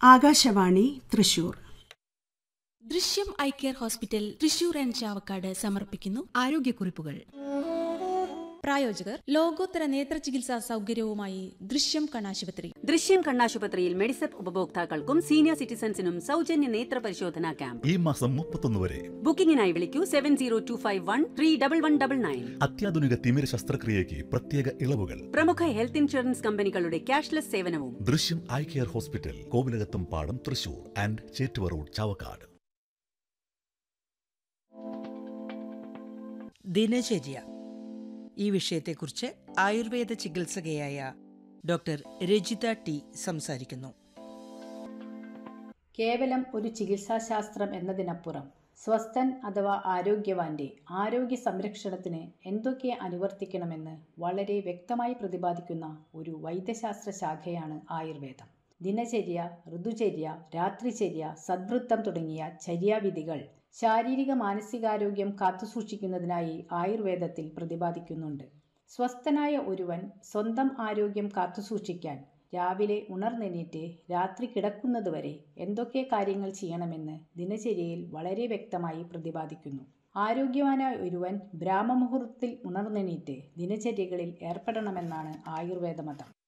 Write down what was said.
Akashvani Thrissur Drishyam eye care hospital Thrissur and Chavakkad സമർപ്പിക്കുന്നു ആരോഗ്യക്കുറിപ്പുകൾ പ്രായോജകർ ലോകോത്തര നേത്ര ചികിത്സാ സൗകര്യവുമായി ദൃശ്യം കണ്ണാശുപത്രി ദൃശ്യം കണ്ണാശുപത്രിയിൽ മെഡിസെപ്പ് ഉപഭോക്താക്കൾക്കും സീനിയർ സിറ്റിസൺസിനും സൗജന്യ നേത്ര പരിശോധനാ ക്യാമ്പ് ഈ മാസം മുപ്പത്തൊന്ന് വരെ ബുക്കിംഗിനായി വിളിക്കൂ seven zero two five one three double one double nine അത്യാധുനിക തിമിര ശസ്ത്രക്രിയയ്ക്ക് പ്രത്യേക ഇളവുകൾ പ്രമുഖ ഹെൽത്ത് ഇൻഷുറൻസ് കമ്പനികളുടെ ക്യാഷ്ലെസ് സേവനവും ദൃശ്യം ഐ കെയർ ഹോസ്പിറ്റൽ കോവിലകത്തും പാടം തൃശൂർ ആൻഡ് ചേറ്റുവ റോഡ് ചാവക്കാട് ദിനചര്യ ഈ വിഷയത്തെക്കുറിച്ച് ആയുർവേദ ചികിത്സകയായ ഡോക്ടർ രജിത ടി സംസാരിക്കുന്നു കേവലം ഒരു ചികിത്സാശാസ്ത്രം എന്നതിനപ്പുറം സ്വസ്ഥൻ അഥവാ ആരോഗ്യവാന്റെ ആരോഗ്യ സംരക്ഷണത്തിന് എന്തൊക്കെ അനുവർത്തിക്കണമെന്ന് വളരെ വ്യക്തമായി പ്രതിപാദിക്കുന്ന ഒരു വൈദ്യശാസ്ത്ര ശാഖയാണ് ആയുർവേദം ദിനചര്യ ഋതുചര്യ രാത്രിചര്യ സദ്വൃത്തം തുടങ്ങിയ ചര്യാവിധികൾ ശാരീരിക മാനസികാരോഗ്യം കാത്തുസൂക്ഷിക്കുന്നതിനായി ആയുർവേദത്തിൽ പ്രതിപാദിക്കുന്നുണ്ട് സ്വസ്ഥനായ ഒരുവൻ സ്വന്തം ആരോഗ്യം കാത്തുസൂക്ഷിക്കാൻ രാവിലെ ഉണർന്നെണീറ്റ് രാത്രി കിടക്കുന്നതുവരെ എന്തൊക്കെ കാര്യങ്ങൾ ചെയ്യണമെന്ന് ദിനചര്യയിൽ വളരെ വ്യക്തമായി പ്രതിപാദിക്കുന്നു ആരോഗ്യവാനായ ഒരുവൻ ബ്രാഹ്മമുഹൂർത്തത്തിൽ ഉണർന്നെണീറ്റ് ദിനചര്യകളിൽ ഏർപ്പെടണമെന്നാണ് ആയുർവേദ മതം